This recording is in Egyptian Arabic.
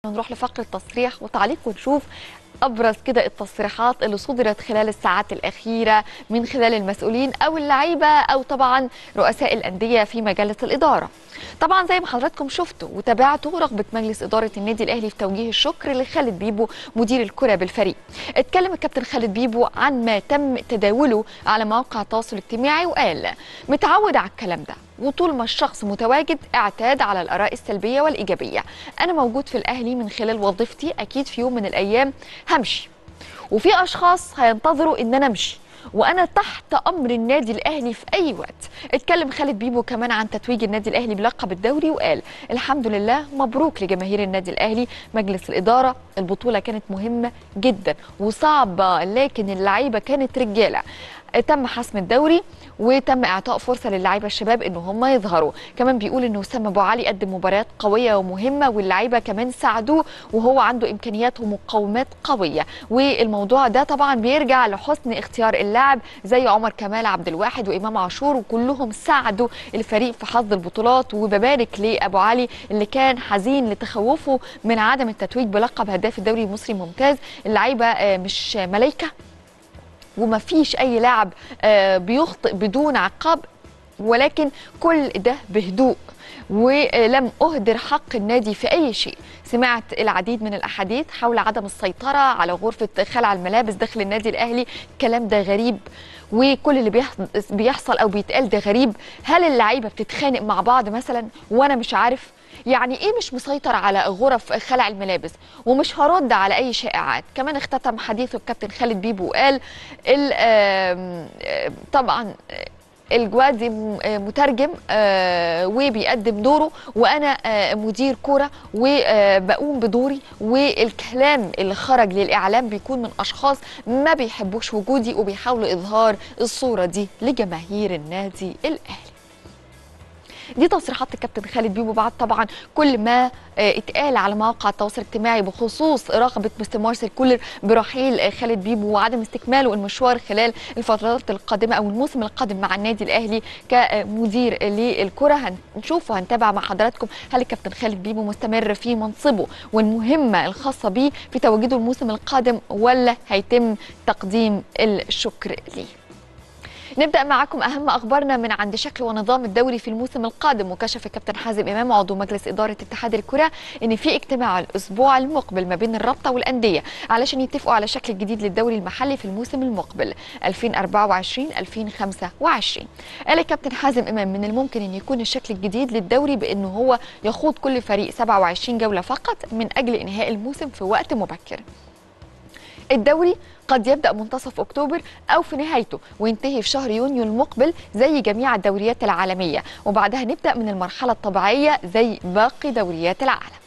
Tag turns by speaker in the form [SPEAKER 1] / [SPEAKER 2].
[SPEAKER 1] نروح لفقرة تصريح وتعليق ونشوف ابرز كده التصريحات اللي صدرت خلال الساعات الاخيره من خلال المسؤولين او اللعيبه او طبعا رؤساء الانديه في مجالس الاداره. طبعا زي ما حضراتكم شفتوا وتابعتوا رغبه مجلس اداره النادي الاهلي في توجيه الشكر لخالد بيبو مدير الكره بالفريق. اتكلم الكابتن خالد بيبو عن ما تم تداوله على مواقع التواصل الاجتماعي وقال متعود على الكلام ده وطول ما الشخص متواجد اعتاد على الاراء السلبيه والايجابيه انا موجود في الاهلي من خلال وظيفتي اكيد في يوم من الايام همشي وفي اشخاص هينتظروا ان انا امشي وانا تحت امر النادي الاهلي في اي وقت اتكلم خالد بيبو كمان عن تتويج النادي الاهلي بلقب الدوري وقال الحمد لله مبروك لجماهير النادي الاهلي مجلس الاداره البطوله كانت مهمه جدا وصعبه لكن اللعيبه كانت رجاله تم حسم الدوري وتم اعطاء فرصه للاعيبه الشباب ان هم يظهروا كمان بيقول ان وسام ابو علي قدم مباريات قويه ومهمه واللعيبه كمان ساعدوه وهو عنده امكانيات ومقومات قويه والموضوع ده طبعا بيرجع لحسن اختيار اللاعب زي عمر كمال عبد الواحد وامام عاشور وكلهم ساعدوا الفريق في حظ البطولات وببارك لابو علي اللي كان حزين لتخوفه من عدم التتويج بلقب هداف الدوري المصري الممتاز اللعيبه مش ملايكه وما فيش اي لاعب بيخطئ بدون عقاب ولكن كل ده بهدوء ولم أهدر حق النادي في أي شيء سمعت العديد من الأحاديث حول عدم السيطرة على غرفة خلع الملابس داخل النادي الأهلي الكلام ده غريب وكل اللي بيحصل أو بيتقال ده غريب هل اللعيبة بتتخانق مع بعض مثلا وأنا مش عارف يعني ايه مش مسيطر على غرف خلع الملابس ومش هرد على اي شائعات كمان اختتم حديثه الكابتن خالد بيبو وقال طبعا الجوادي مترجم وبيقدم دوره وانا مدير كوره وبقوم بدوري والكلام اللي خرج للاعلام بيكون من اشخاص ما بيحبوش وجودي وبيحاولوا اظهار الصوره دي لجماهير النادي الاهلي دي تصريحات الكابتن خالد بيبو بعد طبعا كل ما اتقال على مواقع التواصل الاجتماعي بخصوص رغبه مستر مارسيل كولر برحيل خالد بيبو وعدم استكماله المشوار خلال الفترات القادمه او الموسم القادم مع النادي الاهلي كمدير للكره هنشوف وهنتابع مع حضراتكم هل الكابتن خالد بيبو مستمر في منصبه والمهمه الخاصه بيه في تواجده الموسم القادم ولا هيتم تقديم الشكر ليه نبدا معاكم اهم اخبارنا من عند شكل ونظام الدوري في الموسم القادم وكشف الكابتن حازم امام عضو مجلس اداره اتحاد الكره ان في اجتماع الاسبوع المقبل ما بين الرابطه والانديه علشان يتفقوا على شكل جديد للدوري المحلي في الموسم المقبل 2024 2025 قال الكابتن حازم امام من الممكن ان يكون الشكل الجديد للدوري بانه هو يخوض كل فريق 27 جوله فقط من اجل انهاء الموسم في وقت مبكر الدوري قد يبدا منتصف اكتوبر او في نهايته وينتهي في شهر يونيو المقبل زي جميع الدوريات العالميه وبعدها نبدا من المرحله الطبيعيه زي باقي دوريات العالم